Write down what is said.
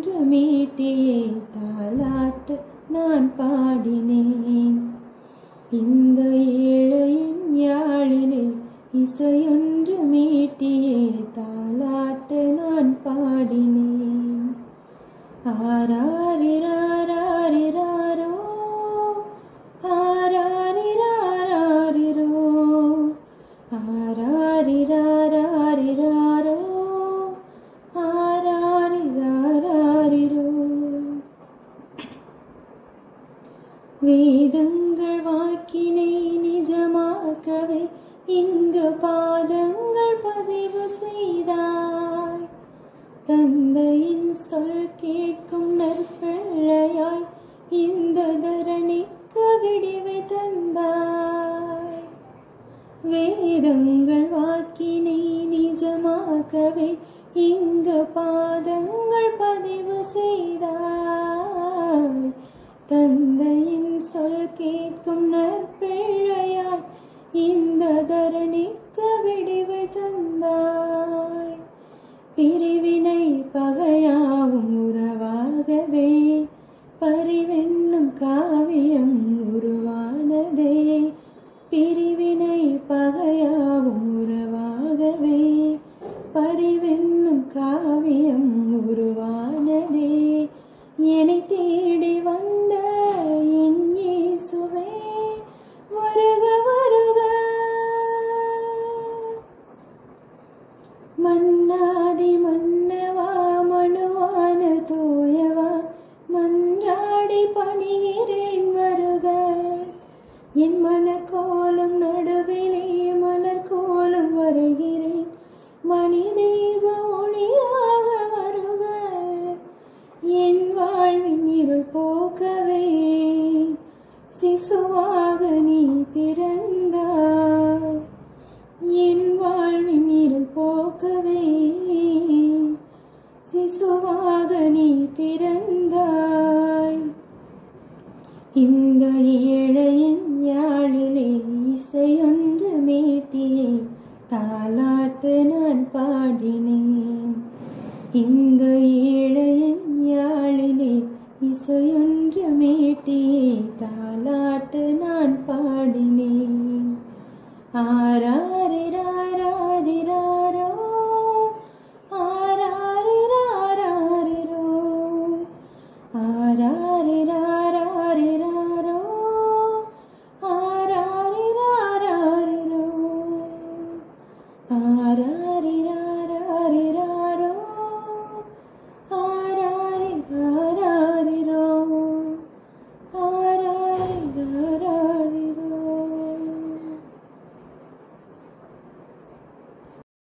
இசையொன்று மீட்டியே தாலாட்டு நான் பாடினேன் இந்த ஏழையின் யாழிலே இசையொன்று மீட்டியே தாலாட்டு நான் பாடினேன் ஆராரிராரிராரோ ஆராரிராரிரோ ஆராரிராரிராரோ ஆராரிராரிரோ வேதங்கள் வாக்கினை நிஜமாக்கவே இங்கு பாதங்கள் பதிவு செய்தாய் தந்தையின் சொல் கேட்கும் நற்பிள்ளையாய் இந்த தரணிக்கு விடிவை தந்தாய் வேதங்கள் வாக்கினை நிஜமாக்கவே இங்கு பாதங்கள் பதிவு செய்தாய் தந்தையின் சொல் கேட்கும் நற்பிள்ளையாய் இந்த தரணிக்கு விடிவை தந்தாய் பிரிவினை பகையாவும் உறவாகவே பரிவென்னும் காவியம் உருவானதே பிரிவினை பகையாவும் உறவாகவே பரிவென்னும் காவியம் உருவானதே என்னை தேடி வந்த என் இயேசுவே வருக வருக மன்னாதி மன்னவா மனுவான தோயவா மன்றாடி பணிகிறேன் வருக என் மனக்கோலம் நடுவிலே மலர் கோலம் வருகிறேன் மணி தெய்வ ஒளியாக வருக என் வாழ்வின் இருள் போக்கவே சிசுவாக நீ பிறந்தாய் என் வாழ்வின் இருள் போக்கவே சிசுவாக நீ பிறந்தாய் இந்த ஏழையின் யாழிலே இசையொன்று மீட்டியே தாலாட்டு நான் பாடினேன் இந்த ஏழையின் யாழிலே இசையொன்று மீட்டியே தாலாட்டு நான் பாடினேன் ஆராரே